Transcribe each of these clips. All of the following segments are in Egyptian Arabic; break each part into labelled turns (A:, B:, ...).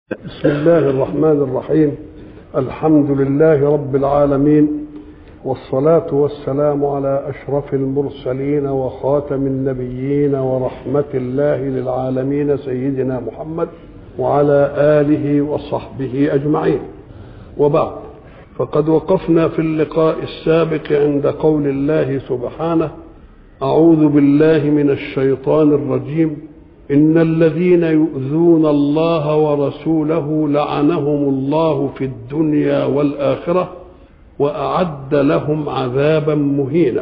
A: بسم الله الرحمن الرحيم الحمد لله رب العالمين والصلاة والسلام على أشرف المرسلين وخاتم النبيين ورحمة الله للعالمين سيدنا محمد وعلى آله وصحبه أجمعين وبعد فقد وقفنا في اللقاء السابق عند قول الله سبحانه أعوذ بالله من الشيطان الرجيم إن الذين يؤذون الله ورسوله لعنهم الله في الدنيا والآخرة وأعد لهم عذابا مهينا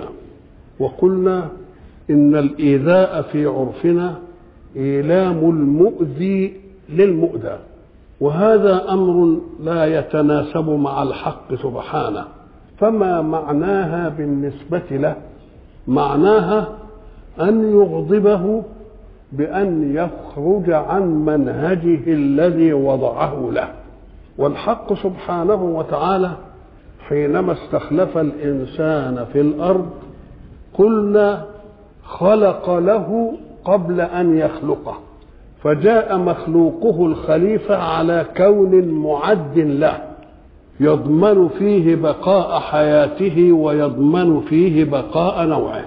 A: وقلنا إن الإيذاء في عرفنا إيلام المؤذي للمؤذى وهذا أمر لا يتناسب مع الحق سبحانه فما معناها بالنسبة له معناها أن يغضبه بأن يخرج عن منهجه الذي وضعه له والحق سبحانه وتعالى حينما استخلف الإنسان في الأرض قلنا خلق له قبل أن يخلقه فجاء مخلوقه الخليفة على كون معد له يضمن فيه بقاء حياته ويضمن فيه بقاء نوعه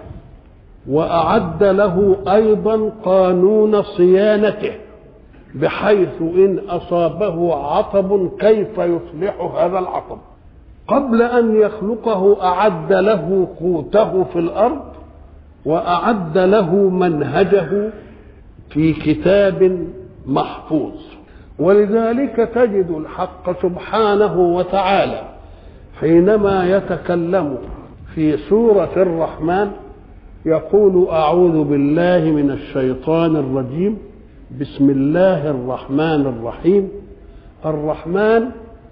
A: واعد له ايضا قانون صيانته بحيث ان اصابه عطب كيف يصلح هذا العطب قبل ان يخلقه اعد له قوته في الارض واعد له منهجه في كتاب محفوظ ولذلك تجد الحق سبحانه وتعالى حينما يتكلم في سوره الرحمن يقول اعوذ بالله من الشيطان الرجيم بسم الله الرحمن الرحيم الرحمن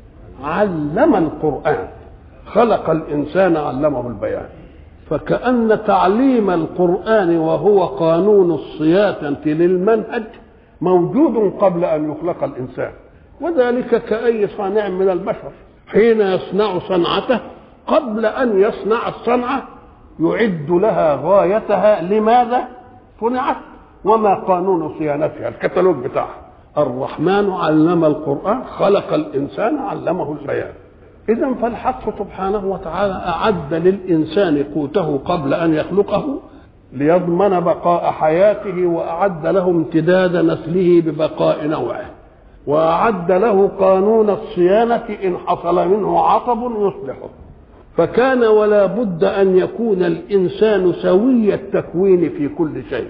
A: علم القران خلق الانسان علمه البيان فكان تعليم القران وهو قانون الصيانه للمنهج موجود قبل ان يخلق الانسان وذلك كاي صانع من البشر حين يصنع صنعته قبل ان يصنع الصنعه يعد لها غايتها لماذا صنعت وما قانون صيانتها الكتالوج بتاعها الرحمن علم القرآن خلق الإنسان علمه البيان إذا فالحق سبحانه وتعالى أعد للإنسان قوته قبل أن يخلقه ليضمن بقاء حياته وأعد له امتداد نسله ببقاء نوعه وأعد له قانون الصيانة إن حصل منه عطب يصلحه فكان ولا بد ان يكون الانسان سوي التكوين في كل شيء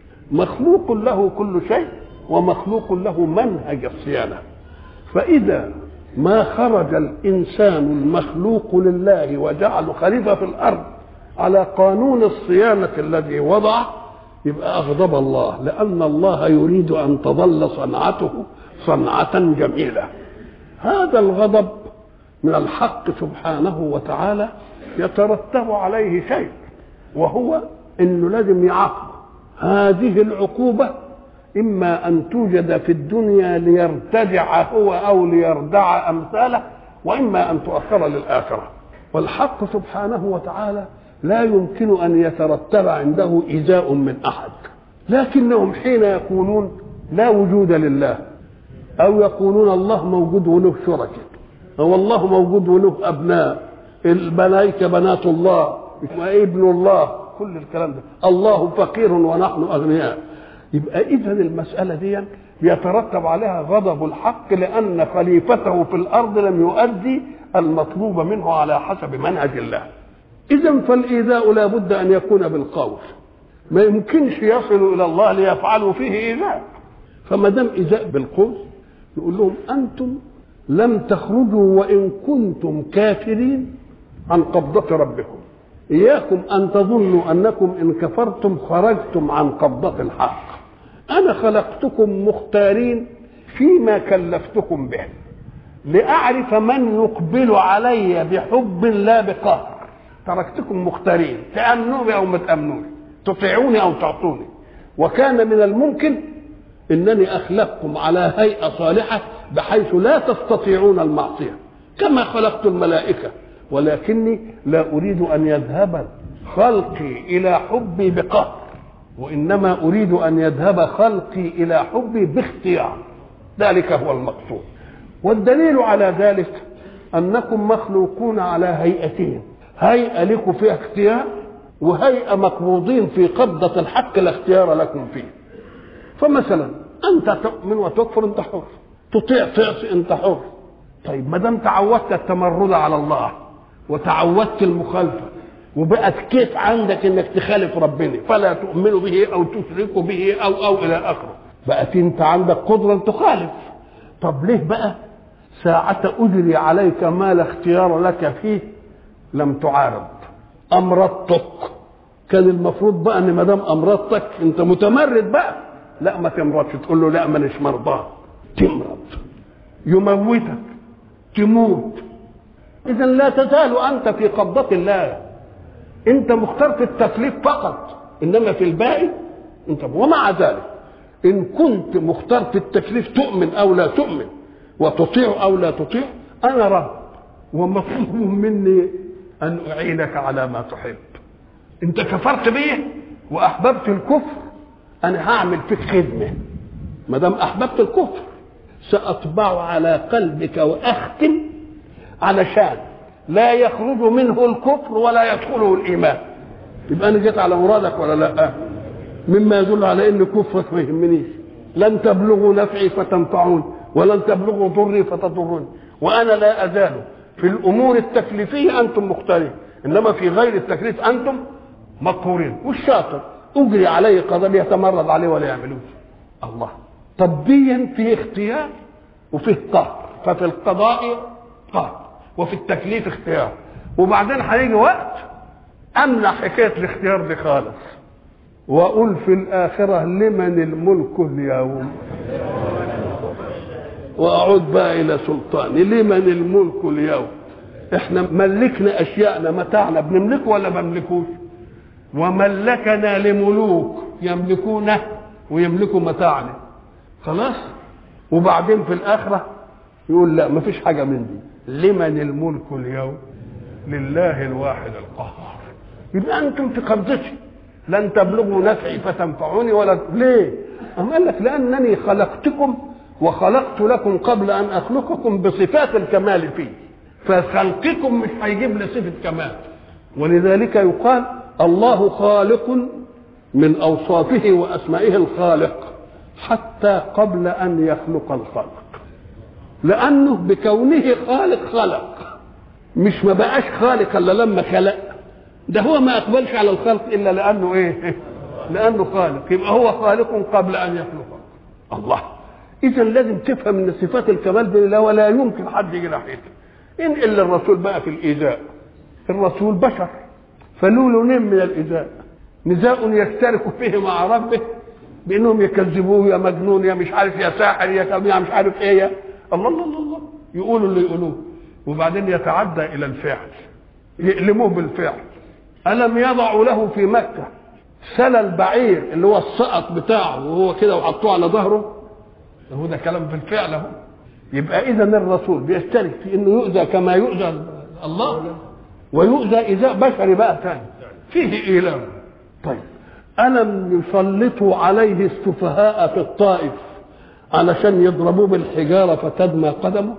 A: مخلوق له كل شيء ومخلوق له منهج الصيانه فاذا ما خرج الانسان المخلوق لله وجعله خليفه في الارض على قانون الصيانه الذي وضع يبقى اغضب الله لان الله يريد ان تظل صنعته صنعه جميله هذا الغضب من الحق سبحانه وتعالى يترتب عليه شيء وهو انه لازم يعاقبه هذه العقوبه اما ان توجد في الدنيا ليرتدع هو او ليردع امثاله واما ان تؤخر للاخره والحق سبحانه وتعالى لا يمكن ان يترتب عنده ايذاء من احد لكنهم حين يقولون لا وجود لله او يقولون الله موجود وله شركاء هو الله موجود وله ابناء الملائكه بنات الله وابن الله كل الكلام ده الله فقير ونحن اغنياء يبقى اذا المساله دي يترتب عليها غضب الحق لان خليفته في الارض لم يؤدي المطلوب منه على حسب منهج الله اذا فالايذاء لا بد ان يكون بالقول ما يمكنش يصل الى الله ليفعلوا فيه ايذاء فما دام ايذاء بالقول يقول لهم انتم لم تخرجوا وان كنتم كافرين عن قبضه ربكم اياكم ان تظنوا انكم ان كفرتم خرجتم عن قبضه الحق انا خلقتكم مختارين فيما كلفتكم به لاعرف من يقبل علي بحب لا بقهر تركتكم مختارين تامنوني او ما تامنوني تطيعوني او تعطوني وكان من الممكن انني اخلقكم على هيئه صالحه بحيث لا تستطيعون المعصيه كما خلقت الملائكه ولكني لا اريد ان يذهب خلقي الى حبي بقهر وانما اريد ان يذهب خلقي الى حبي باختيار ذلك هو المقصود والدليل على ذلك انكم مخلوقون على هيئتين هيئه لكم فيها اختيار وهيئه مقبوضين في قبضه الحق لا اختيار لكم فيه فمثلا انت تؤمن وتكفر انت حر تطيع تعصي انت حر طيب ما دام تعودت التمرد على الله وتعودت المخالفه وبقت كيف عندك انك تخالف ربنا فلا تؤمن به او تشرك به او او الى اخره بقت انت عندك قدره ان تخالف طب ليه بقى ساعة أجري عليك ما لا اختيار لك فيه لم تعارض أمرضتك كان المفروض بقى ان ما دام امرضتك انت متمرد بقى لا ما تمرضش تقول له لا مانيش مرضاه تمرض يموتك تموت اذا لا تزال انت في قبضه الله انت مختار في التكليف فقط انما في الباقي انت ومع ذلك ان كنت مختار في التكليف تؤمن او لا تؤمن وتطيع او لا تطيع انا رب ومطلوب مني ان اعينك على ما تحب انت كفرت بيه واحببت الكفر انا هعمل فيك خدمه ما دام احببت الكفر ساطبع على قلبك واختم علشان لا يخرج منه الكفر ولا يدخله الايمان يبقى انا جيت على مرادك ولا لا مما يدل على ان كفرك ما يهمنيش لن تبلغوا نفعي فتنفعون ولن تبلغوا ضري فتضرون وانا لا ازال في الامور التكليفيه انتم مختارين انما في غير التكليف انتم مقهورين والشاطر اجري عليه قضاء يتمرد عليه ولا يعملوش الله طبيا فيه اختيار وفيه قهر ففي القضاء قهر وفي التكليف اختيار وبعدين هيجي وقت امنع حكايه الاختيار دي خالص واقول في الاخره لمن الملك اليوم واعود بقى الى سلطاني لمن الملك اليوم احنا ملكنا اشياءنا متاعنا بنملكه ولا ما بنملكوش وملكنا لملوك يملكونه ويملكوا متاعنا خلاص وبعدين في الاخره يقول لا ما فيش حاجه من دي لمن الملك اليوم لله الواحد القهار يبقى انتم في قبضتي لن تبلغوا نفعي فتنفعوني ولا ليه؟ أم قال لك لأنني خلقتكم وخلقت لكم قبل أن أخلقكم بصفات الكمال فيه فخلقكم مش هيجيب لي صفة كمال ولذلك يقال الله خالق من أوصافه وأسمائه الخالق حتى قبل أن يخلق الخلق لأنه بكونه خالق خلق مش ما بقاش خالق إلا لما خلق ده هو ما أقبلش على الخلق إلا لأنه إيه لأنه خالق يبقى هو خالق قبل أن يخلق الله إذا لازم تفهم ان صفات الكمال دي لا ولا يمكن حد يجي ناحيتها انقل للرسول بقى في الإيذاء الرسول بشر فله لونين من الإيذاء نزاع يشترك فيه مع ربه بانهم يكذبوه يا مجنون يا مش عارف يا ساحر يا يا مش عارف ايه يا الله الله الله, الله. يقولوا اللي يقولوه وبعدين يتعدى الى الفعل يألموه بالفعل ألم يضعوا له في مكة سلى البعير اللي هو السقط بتاعه وهو كده وحطوه على ظهره هو ده كلام في الفعل اهو يبقى اذا الرسول بيشترك في انه يؤذى كما يؤذى الله ويؤذى ايذاء بشري بقى ثاني فيه ايلام طيب الم يسلطوا عليه السفهاء في الطائف علشان يضربوه بالحجاره فتدمى قدمه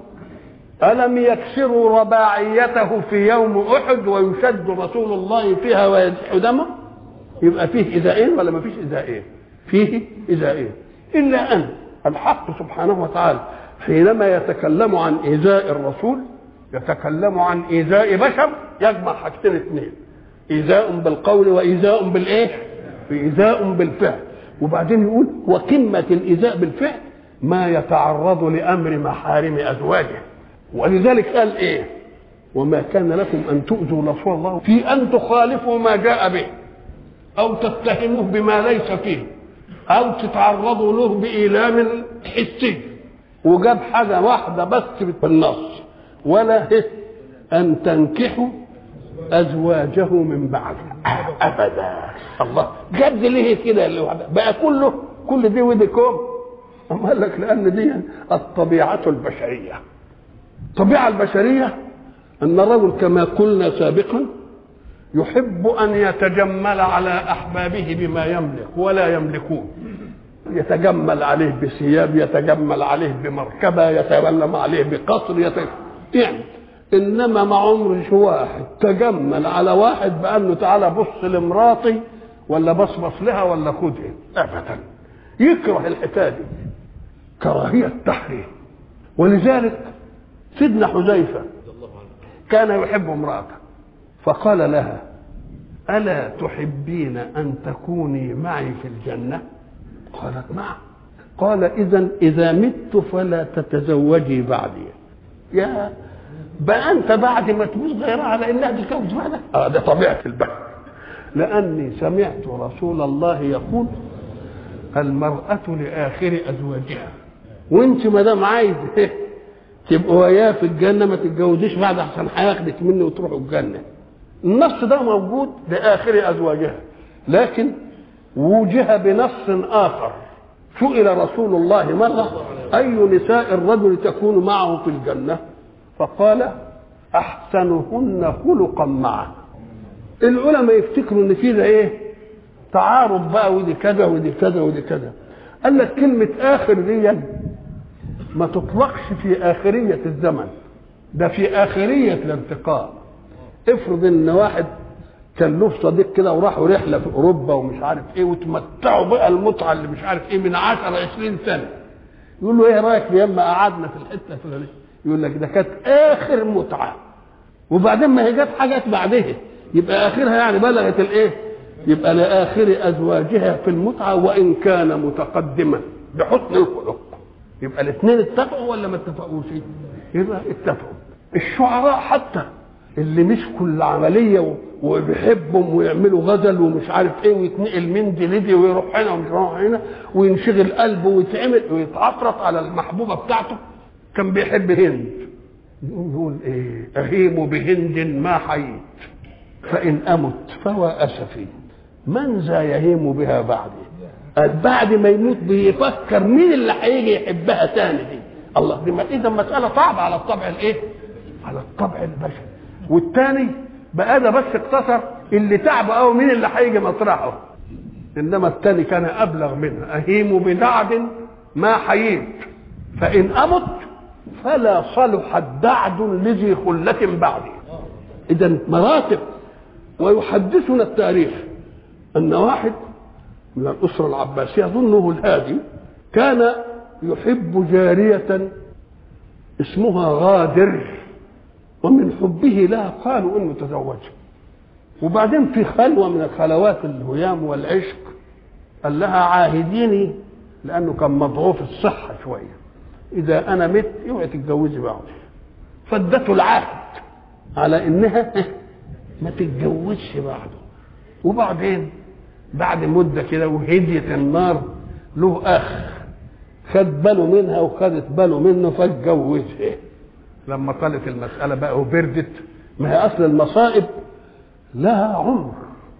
A: ألم يكسروا رباعيته في يوم أحد ويشد رسول الله فيها ويدح دمه يبقى فيه إذاءين ولا ما فيش إذاءين فيه إذاءين إلا أن الحق سبحانه وتعالى حينما يتكلم عن إيذاء الرسول يتكلم عن إيذاء بشر يجمع حاجتين اثنين إيذاء بالقول وإيذاء بالإيه؟ إيذاء بالفعل وبعدين يقول وقمة الإيذاء بالفعل ما يتعرض لأمر محارم أزواجه ولذلك قال إيه؟ وما كان لكم أن تؤذوا رسول الله في أن تخالفوا ما جاء به أو تتهموه بما ليس فيه أو تتعرضوا له بإيلام حسي وجاب حاجة واحدة بس في النص ولا أن تنكحوا أزواجه من بعد أبدا الله جاب ليه كده لوحده بقى كله كل دي ودي كوم أما قال لك لأن دي الطبيعة البشرية الطبيعة البشرية أن الرجل كما قلنا سابقا يحب أن يتجمل على أحبابه بما يملك ولا يملكون يتجمل عليه بثياب يتجمل عليه بمركبه يتجمل عليه بقصر يتجمل يعني انما ما عمرش واحد تجمل على واحد بانه تعالى بص لمراتي ولا بصبص لها ولا خدها ابدا يكره الحكايه دي كراهيه تحريم ولذلك سيدنا حذيفه كان يحب امراته فقال لها الا تحبين ان تكوني معي في الجنه قالت نعم قال اذا اذا مت فلا تتزوجي بعدي يا بقى انت بعد ما تموت غيرها على انها تتجوز بعدك اه ده طبيعه البشر لاني سمعت رسول الله يقول المراه لاخر ازواجها وانت ما دام عايز تبقوا وياه في الجنه ما تتجوزيش بعد احسن هياخدك مني وتروحوا الجنه النص ده موجود لاخر ازواجها لكن وجه بنص اخر سئل رسول الله مره اي نساء الرجل تكون معه في الجنه فقال احسنهن خلقا معه العلماء يفتكروا ان في ده ايه تعارض بقى ودي كذا ودي كذا ودي كذا قال لك كلمه اخر دي ما تطلقش في اخريه الزمن ده في اخريه الانتقال افرض ان واحد كان له صديق كده وراحوا رحله في اوروبا ومش عارف ايه وتمتعوا بقى المتعه اللي مش عارف ايه من 10 20 سنه يقول له ايه رايك لما قعدنا في الحته الفلانيه يقول لك ده كانت اخر متعه وبعدين ما هي جت حاجات بعدها يبقى اخرها يعني بلغت الايه يبقى لاخر ازواجها في المتعه وان كان متقدما بحسن الخلق يبقى الاثنين اتفقوا ولا ما اتفقوش يبقى اتفقوا الشعراء حتى اللي مسكوا العمليه وبيحبهم ويعملوا غزل ومش عارف ايه ويتنقل من دي لدي ويروح هنا ومش يروح هنا وينشغل قلبه ويتعمل ويتعفرط على المحبوبه بتاعته كان بيحب هند يقول ايه اهيم بهند ما حييت فان امت فهو اسفي من ذا يهيم بها بعدي بعد ما يموت بيفكر مين اللي هيجي يحبها تاني دي الله دي اذا مساله صعبه على الطبع الايه على الطبع البشري والتاني بقى ده بس اقتصر اللي تعب قوي مين اللي هيجي مطرحه انما التاني كان ابلغ منها اهيم بدعد ما حييت فان امت فلا صلح الدعد لذي خلة بعدي اذا مراتب ويحدثنا التاريخ ان واحد من الاسره العباسيه اظنه الهادي كان يحب جاريه اسمها غادر ومن حبه لها قالوا انه تزوجها وبعدين في خلوه من الخلوات الهيام والعشق قال لها عاهديني لانه كان مضعوف الصحه شويه اذا انا مت اوعي تتجوزي بعض فادته العهد على انها ما تتجوزش بعده وبعدين بعد مده كده وهديت النار له اخ خد باله منها وخدت باله منه فاتجوزها لما طالت المساله بقى وبردت ما هي اصل المصائب لها عمر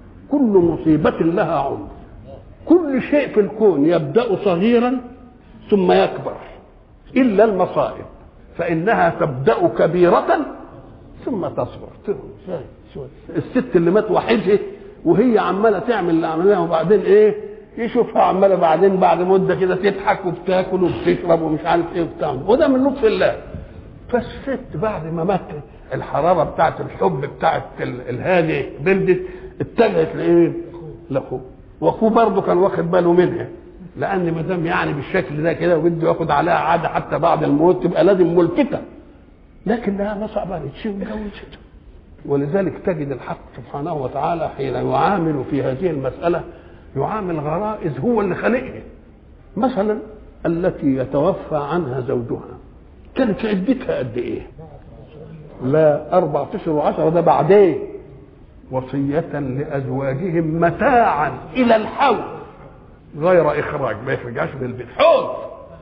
A: كل مصيبه لها عمر كل شيء في الكون يبدا صغيرا ثم يكبر الا المصائب فانها تبدا كبيره ثم تصغر الست اللي مات وحيدها وهي عماله تعمل اللي عملناه وبعدين ايه يشوفها عماله بعدين بعد مده كده تضحك وبتاكل وبتشرب ومش عارف ايه وبتعمل وده من لطف الله فالست بعد ما مات الحراره بتاعت الحب بتاعت الهادي بلدت اتجهت لايه؟ لاخوه واخوه برضه كان واخد باله منها لان ما دام يعني بالشكل ده كده وبده ياخد عليها عاده حتى بعد الموت تبقى لازم ملفته لكنها ما صعبانتش وجوزته ولذلك تجد الحق سبحانه وتعالى حين يعامل في هذه المسألة يعامل غرائز هو اللي خلقها مثلا التي يتوفى عنها زوجها كانت عدتها قد ايه لا أربعة أشهر وعشرة ده بعدين وصية لأزواجهم متاعا إلى الحول غير إخراج ما يخرجهاش من البيت حول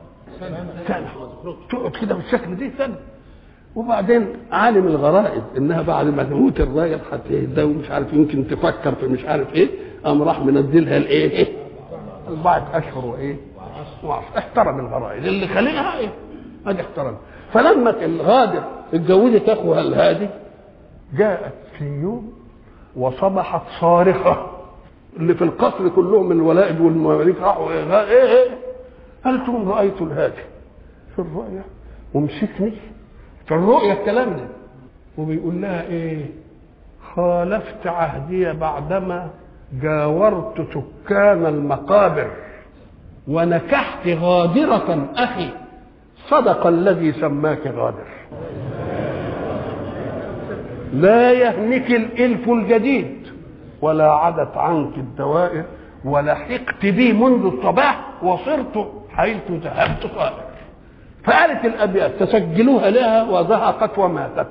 A: سنة تقعد كده بالشكل دي سنة وبعدين عالم الغرائز انها بعد ما تموت الراجل هتهدى ومش عارف يمكن تفكر في مش عارف ايه قام راح منزلها الايه؟ اربعه اشهر وايه؟ وعشر احترم الغرائز اللي خلقها ايه؟ هذه احترم فلما الغادر اتجوزت اخوها الهادي جاءت في يوم وصبحت صارخه اللي في القصر كلهم الولائد والمماليك راحوا ايه ايه, إيه؟ انتم رايت الهادي في الرؤيا ومسكني في الرؤيا الكلام ده وبيقول لها ايه خالفت عهدي بعدما جاورت سكان المقابر ونكحت غادرة أخي صدق الذي سماك غادر لا يهنك الإلف الجديد ولا عدت عنك الدوائر ولحقت بي منذ الصباح وصرت حيث ذهبت طائر فقالت الأبيات تسجلوها لها وزهقت وماتت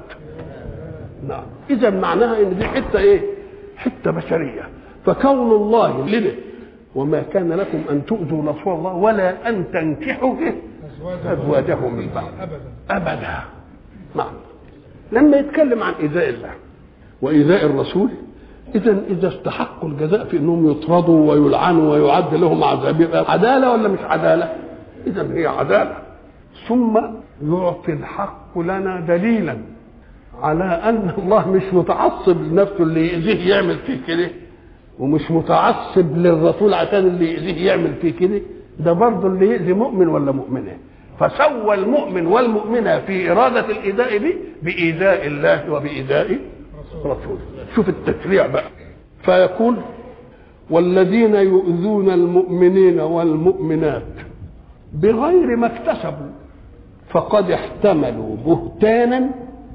A: نعم إذا معناها إن دي حتة إيه؟ حتة بشرية فكون الله لنا وما كان لكم أن تؤذوا رسول الله ولا أن تنكحوا أزواجه من بعد أبدا أبدا نعم لما يتكلم عن إيذاء الله وإيذاء الرسول إذا إذا استحقوا الجزاء في أنهم يطردوا ويلعنوا ويعد لهم عذاب يبقى عدالة ولا مش عدالة؟ إذا هي عدالة ثم يعطي الحق لنا دليلا على أن الله مش متعصب لنفسه اللي يأذيه يعمل فيه كده ومش متعصب للرسول عشان اللي يأذيه يعمل فيه كده ده برضه اللي يأذي مؤمن ولا مؤمنة فسوى المؤمن والمؤمنة في إرادة الإيذاء به بإيذاء الله وبإيذاء رسوله شوف التشريع بقى فيقول والذين يؤذون المؤمنين والمؤمنات بغير ما اكتسبوا فقد احتملوا بهتانا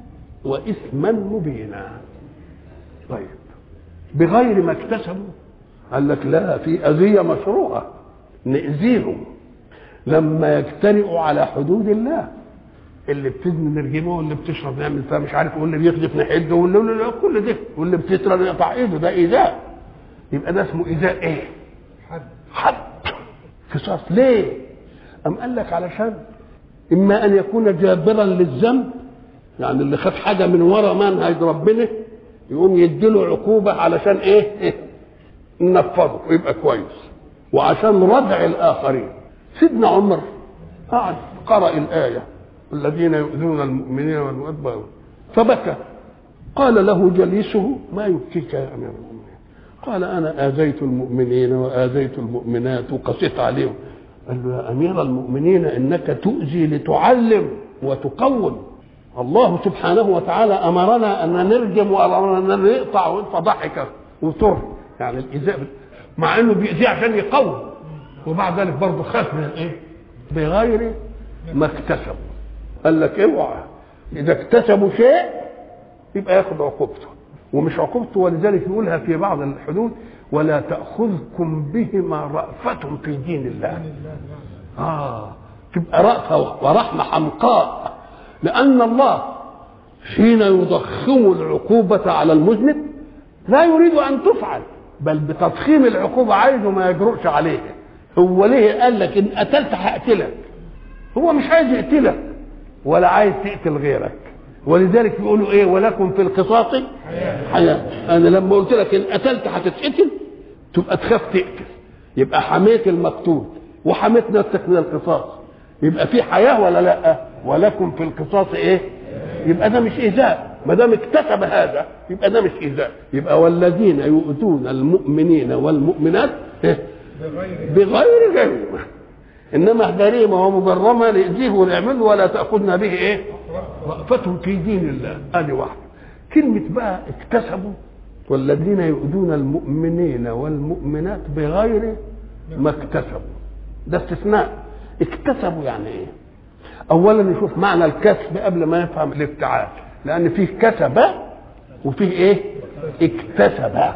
A: واثما مبينا طيب بغير ما اكتسبوا قال لك لا في اذيه مشروعه ناذيهم لما يجترئوا على حدود الله اللي بتزني نرجمه واللي بتشرب نعمل فيها مش عارف واللي بيخدف نحده واللي كل ده واللي بتسرق يقطع ايده ده ايذاء يبقى ده اسمه ايذاء ايه؟ حد حد قصاص ليه؟ أم قال لك علشان إما أن يكون جابرا للذنب يعني اللي خد حاجة من ورا منهج ربنا يقوم يديله عقوبة علشان إيه؟ إيه؟ ننفذه ويبقى كويس وعشان ردع الآخرين سيدنا عمر قعد قرأ الآية الذين يؤذون المؤمنين والمؤمنين فبكى قال له جليسه ما يبكيك يا أمير المؤمنين قال أنا آذيت المؤمنين وآذيت المؤمنات وقسيت عليهم قال له يا امير المؤمنين انك تؤذي لتعلم وتقوم الله سبحانه وتعالى امرنا ان نرجم وامرنا ان نقطع فضحك وتر يعني الايذاء مع انه بيأذيه عشان يقوم وبعد ذلك برضه خاف من الايه؟ بغير ما اكتسبوا قال لك اوعى اذا اكتسبوا شيء يبقى ياخد عقوبته ومش عقوبته ولذلك يقولها في بعض الحدود ولا تأخذكم بهما رأفة في دين الله آه تبقى رأفة ورحمة حمقاء لأن الله حين يضخم العقوبة على المذنب لا يريد أن تفعل بل بتضخيم العقوبة عايزه ما يجرؤش عليها هو ليه قال لك إن قتلت هقتلك هو مش عايز يقتلك ولا عايز تقتل غيرك ولذلك يقولوا ايه ولكم في القصاص حياة انا لما قلت لك ان قتلت هتتقتل تبقى تخاف تقتل يبقى حميت المقتول وحميت نفسك من القصاص يبقى في حياة ولا لا ولكم في القصاص ايه يبقى ده مش ايذاء ما دام اكتسب هذا يبقى ده مش ايذاء يبقى والذين يؤتون المؤمنين والمؤمنات إيه؟ بغير جريمه انما جريمه ومجرمه ليأذيه ونعمله ولا تاخذنا به ايه رأفة في دين الله ادي واحده كلمه بقى اكتسبوا والذين يؤذون المؤمنين والمؤمنات بغير ما اكتسبوا ده استثناء اكتسبوا يعني ايه اولا نشوف معنى الكسب قبل ما نفهم الافتعال لان فيه كسب وفيه ايه اكتسب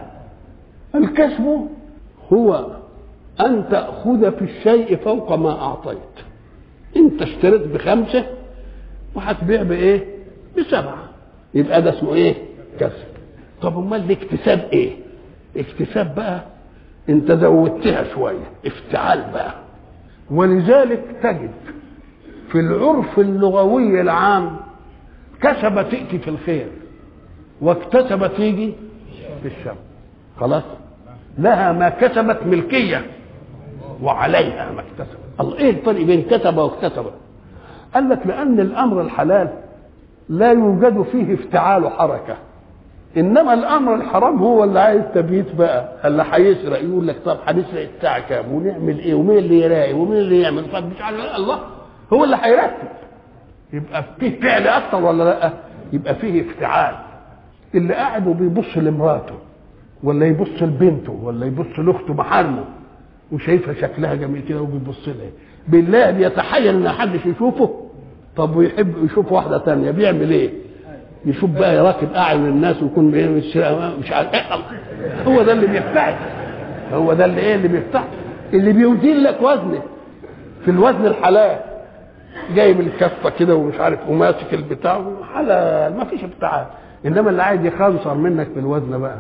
A: الكسب هو ان تاخذ في الشيء فوق ما اعطيت انت اشتريت بخمسه وهتبيع بايه بسبعه يبقى ده اسمه ايه كسب طب امال الاكتساب ايه اكتساب بقى انت زودتها شويه افتعال بقى ولذلك تجد في العرف اللغوي العام كسب تأتي في الخير واكتسب تيجي في الشر خلاص لها ما كسبت ملكية وعليها ما اكتسبت الله ايه الفرق بين كسب واكتسب قال لك لأن الأمر الحلال لا يوجد فيه افتعال حركة انما الامر الحرام هو اللي عايز تبييت بقى اللي هيسرق يقول لك طب هنسرق الساعه كام ونعمل ايه ومين اللي يراقي ومين اللي يعمل طب مش عارف الله هو اللي هيرتب يبقى فيه فعل اكتر ولا لا يبقى فيه افتعال اللي قاعد وبيبص لمراته ولا يبص لبنته ولا يبص لاخته محارمه وشايفها شكلها جميل كده وبيبص لها بالله بيتحيل ان حدش يشوفه طب ويحب يشوف واحده تانية بيعمل ايه يشوف بقى يراقب اعين الناس ويكون مش مش عارف ايه هو ده اللي بيفتح هو ده اللي ايه اللي بيفتح اللي بيزيل لك وزنه في الوزن الحلال جايب الكفه كده ومش عارف وماسك البتاع حلال ما فيش افتعال انما اللي عايز يخنصر منك في الوزن بقى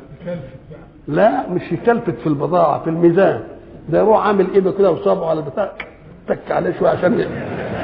A: لا مش يكلفت في البضاعه في الميزان ده يروح عامل ايده كده وصابعه على البتاع تك عليه شويه عشان ي...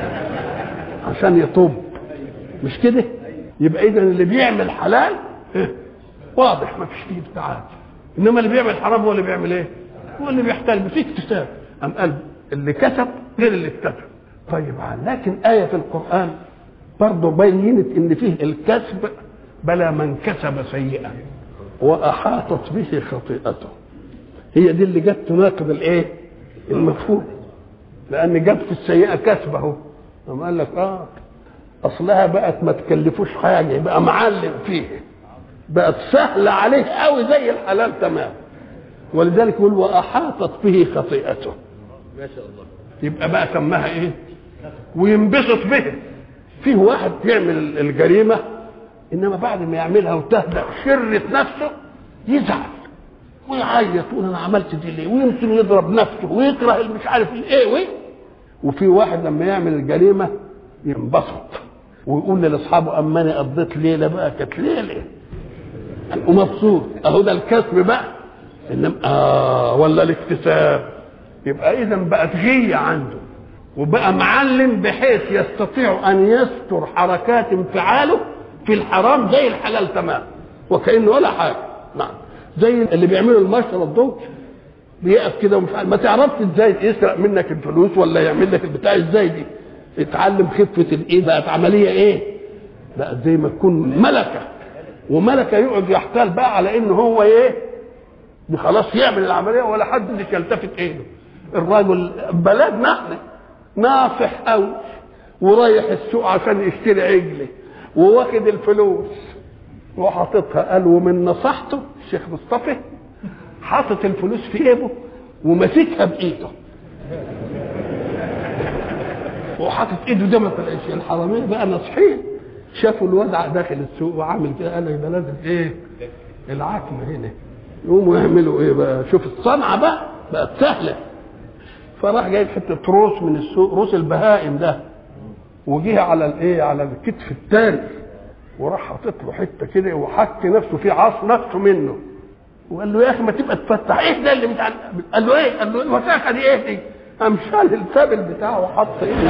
A: عشان يطب مش كده يبقى اذا اللي بيعمل حلال إيه؟ واضح ما فيش فيه ابتعاد انما اللي بيعمل حرام هو اللي بيعمل ايه هو اللي بيحتال فيه اكتساب ام قال اللي كسب غير اللي اكتسب طيب لكن آية في القرآن برضه بينت إن فيه الكسب بلا من كسب سيئا وأحاطت به خطيئته هي دي اللي جت تناقض الإيه؟ المفهوم لأن جت في السيئة كسب أهو أما قال لك آه أصلها بقت ما تكلفوش حاجة يبقى معلم فيه بقت سهلة عليه قوي زي الحلال تمام ولذلك يقول وأحاطت به خطيئته
B: ما شاء الله
A: يبقى بقى سماها ايه وينبسط به فيه واحد يعمل الجريمه انما بعد ما يعملها وتهدأ شرة نفسه يزعل ويعيط يقول انا عملت دي ليه ويمكن يضرب نفسه ويكره مش عارف ايه وايه وفي واحد لما يعمل الجريمه ينبسط ويقول لاصحابه اما انا قضيت ليله بقى كانت ليله ومبسوط اهو ده الكسب بقى انما اه ولا الاكتساب يبقى اذا بقت غيه عنده وبقى معلم بحيث يستطيع ان يستر حركات انفعاله في الحرام زي الحلال تمام وكانه ولا حاجه نعم زي اللي بيعملوا المشرط دول بيقف كده ومش عارف ما تعرفش ازاي يسرق منك الفلوس ولا يعمل لك البتاع ازاي دي اتعلم خفه الايه بقت عمليه ايه بقت زي ما تكون ملكه وملكه يقعد يحتال بقى على ان هو ايه خلاص يعمل العمليه ولا حد يلتفت ايده الراجل بلدنا احنا ناصح قوي ورايح السوق عشان يشتري عجله وواخد الفلوس وحاططها قال ومن نصحته الشيخ مصطفى حاطط الفلوس في جيبه وماسكها بايده وحاطط ايده ده ما طلعش الحراميه بقى ناصحين شافوا الوضع داخل السوق وعامل كده قال لك ده لازم ايه العتمه هنا يقوموا يعملوا ايه بقى شوف الصنعه بقى بقت سهله فراح جايب حته روس من السوق روس البهائم ده وجه على الايه على الكتف الثاني وراح حاطط له حته كده وحك نفسه فيه عص نفسه منه وقال له يا اخي ما تبقى تفتح ايه ده اللي بتاع قال له ايه؟ قال له الوثاقه دي ايه دي؟ قام شال السابل بتاعه وحط ايه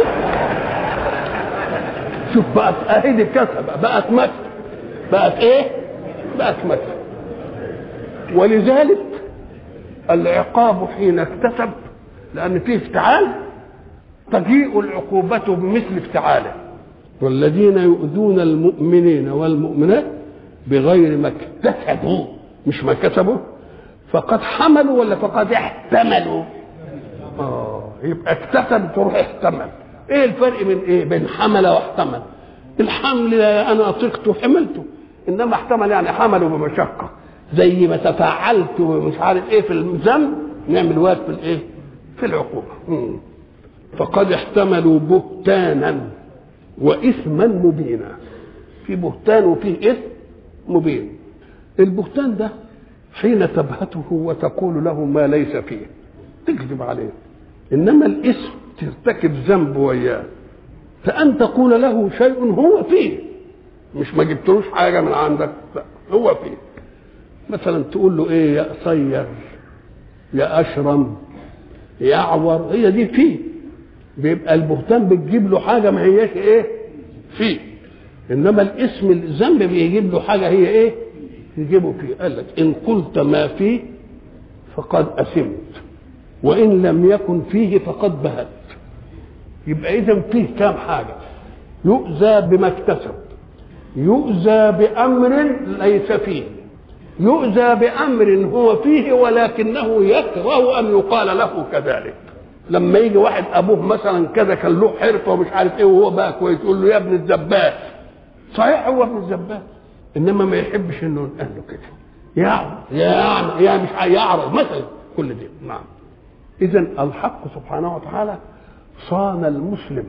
A: شوف بقت اهي دي كسبه بقت مكسب بقت ايه؟ بقت مكسب ولذلك العقاب حين اكتسب لأن فيه افتعال تجيء العقوبة بمثل افتعاله والذين يؤذون المؤمنين والمؤمنات بغير ما اكتسبوا مش ما كسبوا فقد حملوا ولا فقد احتملوا اه يبقى اكتسب تروح احتمل ايه الفرق بين ايه بين حمل واحتمل الحمل انا اطقته حملته انما احتمل يعني حمله بمشقه زي ما تفاعلت ومش عارف ايه في الذنب نعمل واجب في الايه في العقوبه مم. فقد احتملوا بهتانا واثما مبينا في بهتان وفيه اثم مبين البهتان ده حين تبهته وتقول له ما ليس فيه تكذب عليه انما الاسم ترتكب ذنب وياه فان تقول له شيء هو فيه مش ما جبتلوش حاجه من عندك لا هو فيه مثلا تقول له ايه يا قصير يا اشرم يا اعور هي دي فيه بيبقى البهتان بتجيب له حاجه ما هياش ايه فيه انما الاسم الذنب بيجيب له حاجه هي ايه يجيبه فيه قال لك ان قلت ما فيه فقد اثمت وان لم يكن فيه فقد بهت يبقى اذا فيه كام حاجه يؤذى بما اكتسب يؤذى بأمر ليس فيه يؤذى بأمر هو فيه ولكنه يكره أن يقال له كذلك لما يجي واحد أبوه مثلا كذا كان له حرفة ومش عارف إيه وهو بقى كويس يقول له يا ابن الزباس صحيح هو ابن الزباس إنما ما يحبش إنه يقول له كده يعرض يا يا مش يعرض مثلا كل دي نعم إذا الحق سبحانه وتعالى صان المسلم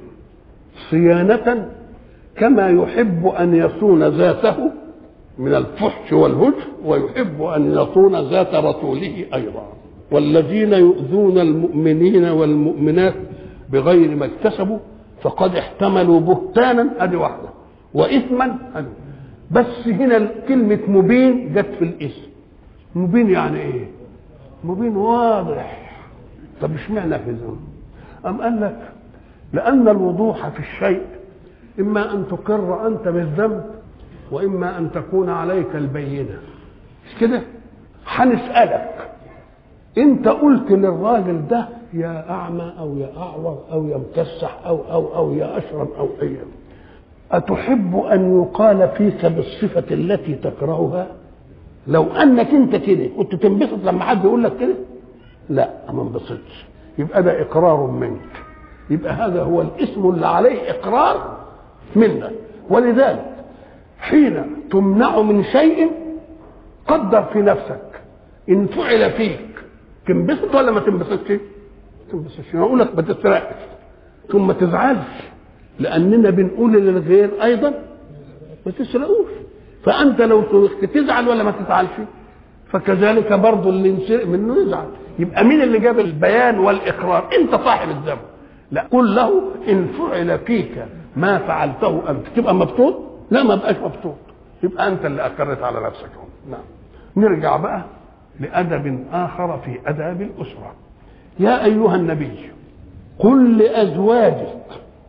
A: صيانة كما يحب أن يصون ذاته من الفحش والهجر ويحب أن يصون ذات رسوله أيضا والذين يؤذون المؤمنين والمؤمنات بغير ما اكتسبوا فقد احتملوا بهتانا ادي واحده واثما أدي. بس هنا كلمه مبين جت في الاسم مبين يعني ايه مبين واضح طب اشمعنى في ذنب ام قال لك لان الوضوح في الشيء اما ان تقر انت بالذنب واما ان تكون عليك البينه مش كده هنسالك انت قلت للراجل ده يا اعمى او يا اعور او يا مكسح او او او يا اشرب او اي اتحب ان يقال فيك بالصفه التي تكرهها لو انك انت كده كنت تنبسط لما حد يقول لك كده لا ما انبسطش يبقى ده اقرار منك يبقى هذا هو الاسم اللي عليه اقرار منك ولذلك حين تمنع من شيء قدر في نفسك ان فعل فيك تنبسط ولا ما تنبسطش؟ تنبسطش اقول لك ما تسرقش ثم ما تزعلش لاننا بنقول للغير ايضا ما تسرقوش فانت لو سرقت تزعل ولا ما تزعلش؟ فكذلك برضه اللي ينسرق منه يزعل يبقى مين اللي جاب البيان والاقرار؟ انت صاحب الذنب لا قل له ان فعل فيك ما فعلته انت تبقى مبسوط؟ لا ما بقاش مبسوط يبقى انت اللي اقرت على نفسك نعم نرجع بقى لأدب آخر في أداب الأسرة يا أيها النبي قل لأزواجك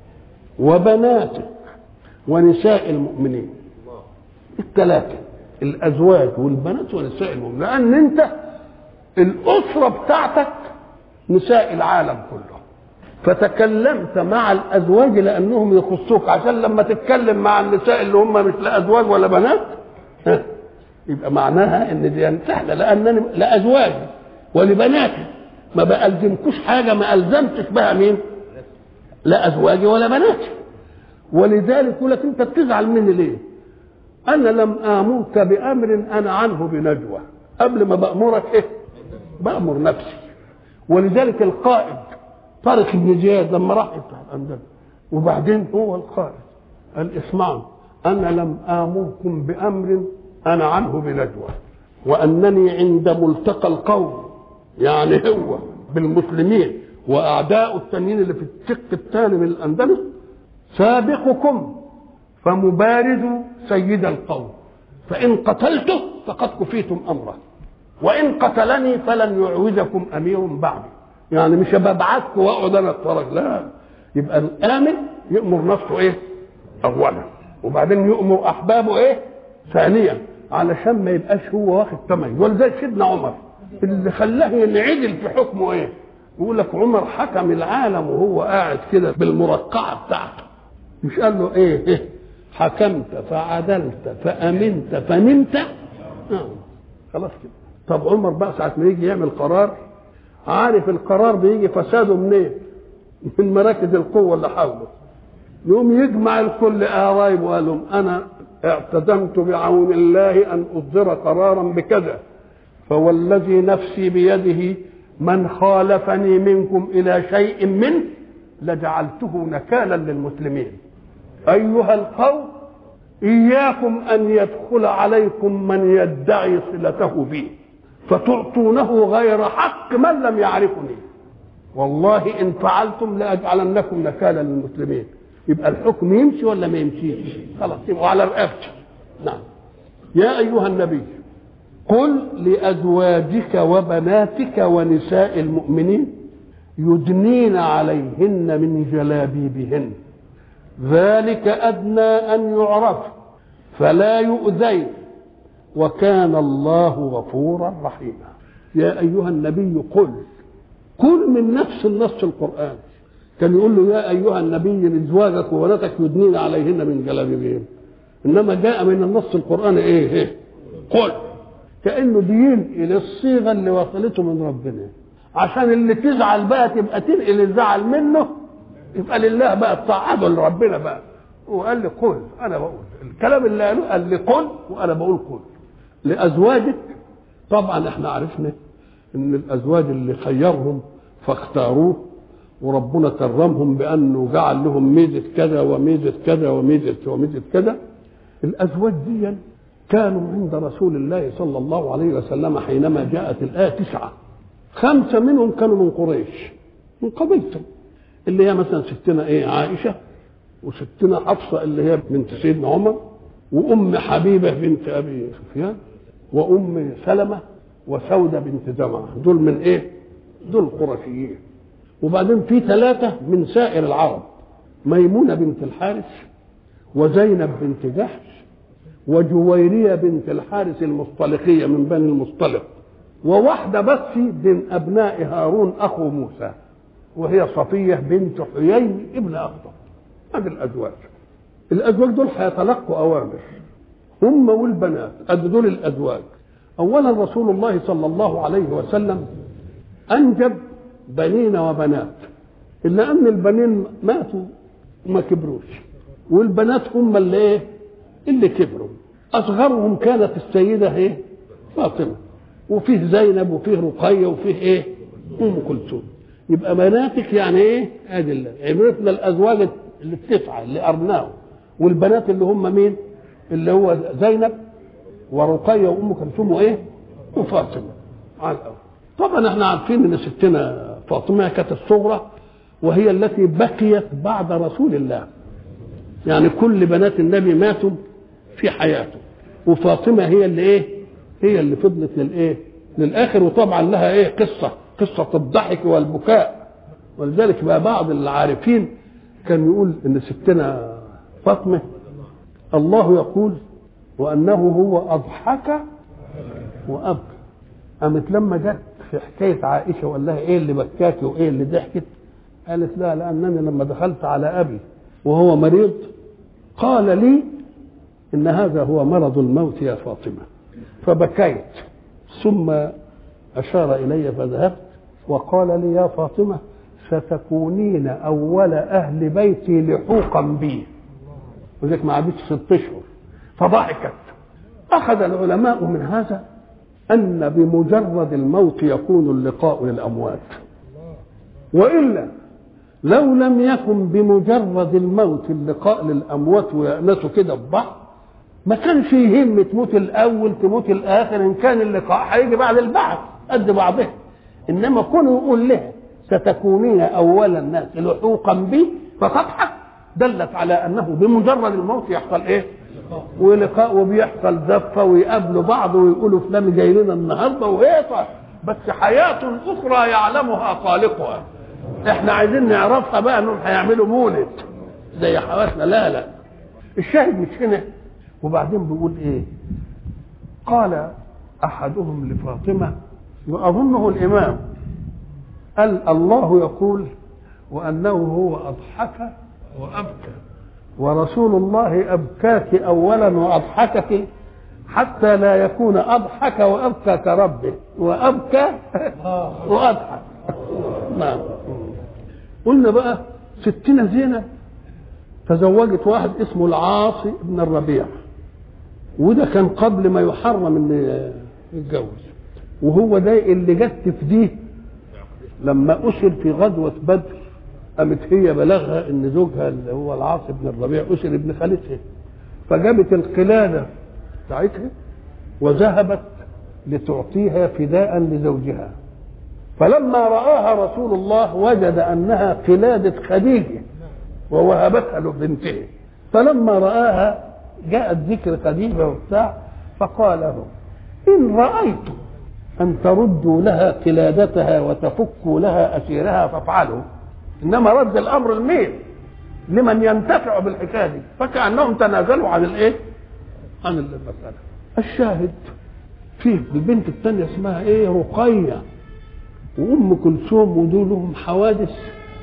A: وبناتك ونساء المؤمنين الثلاثة الأزواج والبنات ونساء المؤمنين لأن أنت الأسرة بتاعتك نساء العالم كله فتكلمت مع الأزواج لأنهم يخصوك عشان لما تتكلم مع النساء اللي هم مش لا أزواج ولا بنات يبقى معناها ان دي سهله لانني لازواجي ولبناتي ما بألزمكوش حاجه ما الزمتش بها مين؟ لا ازواجي ولا بناتي ولذلك يقول لك انت بتزعل مني ليه؟ انا لم امرك بامر انا عنه بنجوى قبل ما بامرك ايه؟ بامر نفسي ولذلك القائد طارق بن زياد لما راح يفتح الاندلس وبعدين هو القائد قال اسمعوا انا لم امركم بامر انا عنه بنجوى وانني عند ملتقى القوم يعني هو بالمسلمين واعداء التانيين اللي في الشق الثاني من الاندلس سابقكم فمبارز سيد القوم فان قتلته فقد كفيتم امره وان قتلني فلن يعوزكم امير بعدي يعني مش ببعثكم واقعد انا اتفرج لا يبقى الامن يامر نفسه ايه اولا وبعدين يامر احبابه ايه ثانيا علشان ما يبقاش هو واخد ثمن ولذلك سيدنا عمر اللي خلاه ينعدل في حكمه ايه؟ يقول لك عمر حكم العالم وهو قاعد كده بالمرقعه بتاعته مش قال له ايه, إيه؟ حكمت فعدلت فامنت فنمت آه. خلاص كده طب عمر بقى ساعه ما يجي يعمل قرار عارف القرار بيجي فساده منين؟ من مراكز القوه اللي حوله يقوم يجمع الكل قرايب وقال لهم انا اعتزمت بعون الله ان اصدر قرارا بكذا فوالذي نفسي بيده من خالفني منكم الى شيء منه لجعلته نكالا للمسلمين ايها القوم اياكم ان يدخل عليكم من يدعي صلته بي فتعطونه غير حق من لم يعرفني والله ان فعلتم لاجعلنكم نكالا للمسلمين يبقى الحكم يمشي ولا ما يمشيش خلاص يبقى على رقبته نعم يا ايها النبي قل لازواجك وبناتك ونساء المؤمنين يدنين عليهن من جلابيبهن ذلك ادنى ان يعرف فلا يؤذين وكان الله غفورا رحيما يا ايها النبي قل قل من نفس النص القراني كان يقول له يا ايها النبي لازواجك وبناتك يدنين عليهن من جلابيبهن انما جاء من النص القراني ايه ايه قل كانه بينقل الصيغه اللي وصلته من ربنا عشان اللي تزعل بقى تبقى تنقل الزعل منه يبقى لله بقى تصعده لربنا بقى وقال لي قل انا بقول الكلام اللي قاله قال لي قل وانا بقول قل لازواجك طبعا احنا عرفنا ان الازواج اللي خيرهم فاختاروه وربنا كرمهم بانه جعل لهم ميزه كذا وميزه كذا وميزه وميزه كذا الازواج دي كانوا عند رسول الله صلى الله عليه وسلم حينما جاءت الايه تسعه خمسه منهم كانوا من قريش من قبيلته اللي هي مثلا ستنا ايه عائشه وستنا حفصه اللي هي بنت سيدنا عمر وام حبيبه بنت ابي سفيان وام سلمه وسوده بنت زمعه دول من ايه؟ دول قرشيين وبعدين في ثلاثه من سائر العرب ميمونه بنت الحارث وزينب بنت جحش وجويريه بنت الحارث المصطلقيه من بني المصطلق وواحده بس من ابناء هارون اخو موسى وهي صفيه بنت حيي ابن اخطب هذه الازواج الازواج دول هيتلقوا اوامر هم والبنات قد دول الازواج اولا رسول الله صلى الله عليه وسلم انجب بنين وبنات الا ان البنين ماتوا وما كبروش والبنات هم اللي ايه اللي كبروا اصغرهم كانت السيده ايه فاطمه وفيه زينب وفيه رقيه وفيه ايه ام كلثوم يبقى بناتك يعني ايه ادي عرفنا الازواج اللي التسعه اللي ارناه والبنات اللي هم مين اللي هو زينب ورقيه وام كلثوم وايه وفاطمه على الاول طبعا احنا عارفين ان ستنا فاطمه كانت الصغرى وهي التي بقيت بعد رسول الله يعني كل بنات النبي ماتوا في حياته وفاطمه هي اللي ايه هي اللي فضلت للايه للاخر وطبعا لها ايه قصه قصه الضحك والبكاء ولذلك بقى بعض العارفين كان يقول ان ستنا فاطمه الله يقول وانه هو اضحك وابكى قامت لما جت في حكايه عائشه وقال لها ايه اللي بكاكي وايه اللي ضحكت قالت لا لانني لما دخلت على ابي وهو مريض قال لي ان هذا هو مرض الموت يا فاطمه فبكيت ثم اشار الي فذهبت وقال لي يا فاطمه ستكونين اول اهل بيتي لحوقا بي وذلك ما عادتش ست اشهر فضحكت اخذ العلماء من هذا ان بمجرد الموت يكون اللقاء للاموات والا لو لم يكن بمجرد الموت اللقاء للاموات ويأنسوا كده ببعض ما كانش يهم تموت الاول تموت الاخر ان كان اللقاء هيجي بعد البعث قد بعضها انما كونه يقول لها ستكونين اول الناس لحوقا بي فتضحك دلت على انه بمجرد الموت يحصل ايه؟ ولقاء وبيحصل زفه ويقابلوا بعض ويقولوا فلان جاي لنا النهارده وهيصة بس حياه اخرى يعلمها خالقها احنا عايزين نعرفها بقى انهم هيعملوا مولد زي حواسنا لا لا الشاهد مش هنا وبعدين بيقول ايه قال احدهم لفاطمه واظنه الامام قال الله يقول وانه هو اضحك وابكى ورسول الله ابكاك اولا واضحكك حتى لا يكون اضحك وابكى كربه وابكى واضحك نعم قلنا بقى ستنا زينب تزوجت واحد اسمه العاصي بن الربيع وده كان قبل ما يحرم ان يتجوز وهو ده اللي جت تفديه لما اسر في غزوه بدر قامت هي بلغها ان زوجها اللي هو العاص بن الربيع اسر ابن خالتها فجابت القلاده بتاعتها وذهبت لتعطيها فداء لزوجها فلما رآها رسول الله وجد أنها قلادة خديجة ووهبتها لبنته فلما رآها جاءت ذكر خديجة وبتاع فقال له إن رأيتم أن تردوا لها قلادتها وتفكوا لها أسيرها فافعلوا إنما رد الأمر لمين؟ لمن ينتفع بالحكاية دي فكأنهم تنازلوا عن الإيه؟ عن المسألة الشاهد فيه البنت الثانية اسمها إيه؟ رقية وأم كلثوم ودول لهم حوادث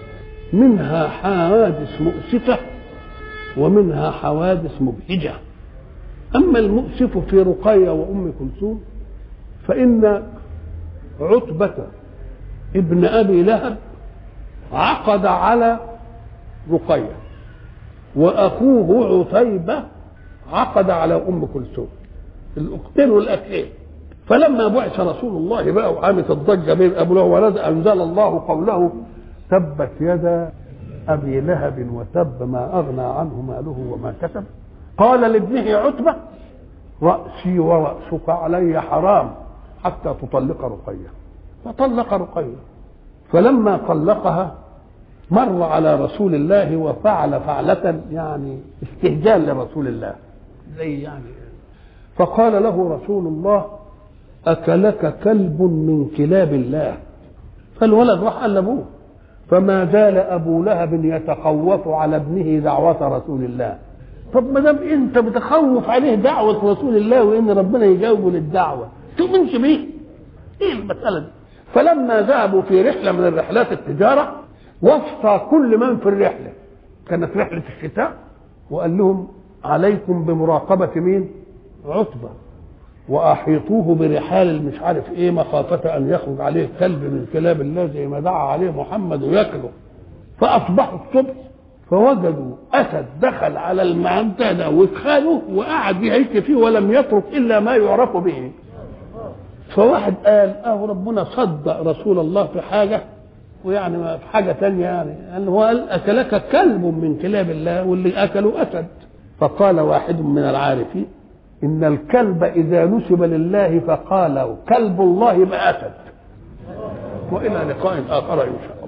A: منها حوادث مؤسفة ومنها حوادث مبهجة أما المؤسف في رقية وأم كلثوم فإن عتبة ابن أبي لهب عقد على رقية وأخوه عتيبة عقد على أم كلثوم الأختين والأخين فلما بعث رسول الله بقى وقامت الضجة بين أبو لهب ولد أنزل الله قوله تبت يدا أبي لهب وتب ما أغنى عنه ماله وما كسب قال لابنه عتبة رأسي ورأسك علي حرام حتى تطلق رقية فطلق رقية فلما طلقها مر على رسول الله وفعل فعلة يعني استهجان لرسول الله زي يعني فقال له رسول الله أكلك كلب من كلاب الله فالولد راح قال لأبوه فما زال أبو لهب يتخوف على ابنه دعوة رسول الله طب ما دام انت بتخوف عليه دعوة رسول الله وان ربنا يجاوبه للدعوة تؤمنش بيه ايه المسألة دي فلما ذهبوا في رحلة من الرحلات التجارة وصى كل من في الرحلة كانت رحلة الشتاء وقال لهم عليكم بمراقبة مين عتبة وأحيطوه برحال مش عارف إيه مخافة أن يخرج عليه كلب من كلاب الله زي ما دعا عليه محمد وياكله فأصبحوا الصبح فوجدوا أسد دخل على المنتدى وادخله وقعد يهيك فيه ولم يترك إلا ما يعرف به فواحد قال اه ربنا صدق رسول الله في حاجه ويعني ما في حاجه ثانيه يعني قال هو قال اكلك كلب من كلاب الله واللي اكله اسد فقال واحد من العارفين ان الكلب اذا نسب لله فقال كلب الله يبقى اسد والى لقاء اخر ان شاء الله